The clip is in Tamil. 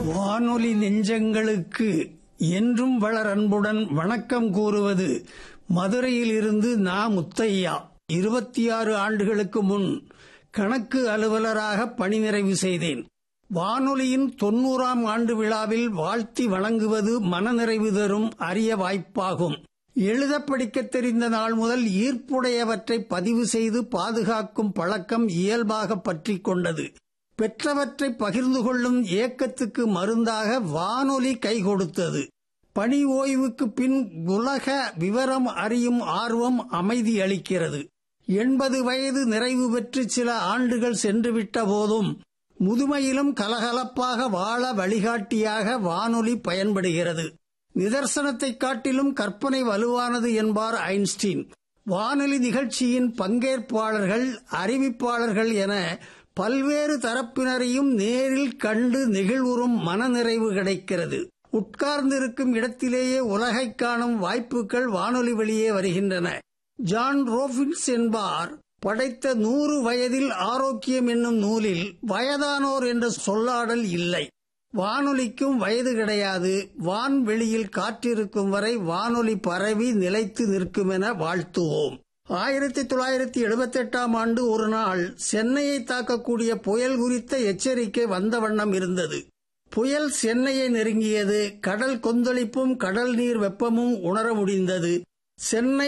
வானொலி நெஞ்சங்களுக்கு என்றும் வளர் அன்புடன் வணக்கம் கூறுவது மதுரையில் இருந்து நா முத்தையா இருபத்தி ஆறு ஆண்டுகளுக்கு முன் கணக்கு அலுவலராக பணி நிறைவு செய்தேன் வானொலியின் தொன்னூறாம் ஆண்டு விழாவில் வாழ்த்தி வழங்குவது மனநிறைவு தரும் அரிய வாய்ப்பாகும் எழுத படிக்க தெரிந்த நாள் முதல் ஈர்ப்புடையவற்றை பதிவு செய்து பாதுகாக்கும் பழக்கம் இயல்பாக பற்றிக் கொண்டது பெற்றவற்றை பகிர்ந்து கொள்ளும் ஏக்கத்துக்கு மருந்தாக வானொலி கை கொடுத்தது பணி ஓய்வுக்கு பின் உலக விவரம் அறியும் ஆர்வம் அமைதி அளிக்கிறது எண்பது வயது நிறைவு பெற்று சில ஆண்டுகள் சென்றுவிட்ட போதும் முதுமையிலும் கலகலப்பாக வாழ வழிகாட்டியாக வானொலி பயன்படுகிறது நிதர்சனத்தை காட்டிலும் கற்பனை வலுவானது என்பார் ஐன்ஸ்டீன் வானொலி நிகழ்ச்சியின் பங்கேற்பாளர்கள் அறிவிப்பாளர்கள் என பல்வேறு தரப்பினரையும் நேரில் கண்டு நெகிழ்வுறும் மனநிறைவு கிடைக்கிறது உட்கார்ந்திருக்கும் இடத்திலேயே உலகை காணும் வாய்ப்புகள் வானொலி வழியே வருகின்றன ஜான் ரோபின்ஸ் என்பார் படைத்த நூறு வயதில் ஆரோக்கியம் என்னும் நூலில் வயதானோர் என்ற சொல்லாடல் இல்லை வானொலிக்கும் வயது கிடையாது வான்வெளியில் காற்றிருக்கும் வரை வானொலி பரவி நிலைத்து நிற்கும் என வாழ்த்துவோம் ஆயிரத்தி தொள்ளாயிரத்தி எழுபத்தி எட்டாம் ஆண்டு ஒரு நாள் சென்னையை தாக்கக்கூடிய புயல் குறித்த எச்சரிக்கை வந்த வண்ணம் இருந்தது புயல் சென்னையை நெருங்கியது கடல் கொந்தளிப்பும் கடல் நீர் வெப்பமும் உணர முடிந்தது சென்னை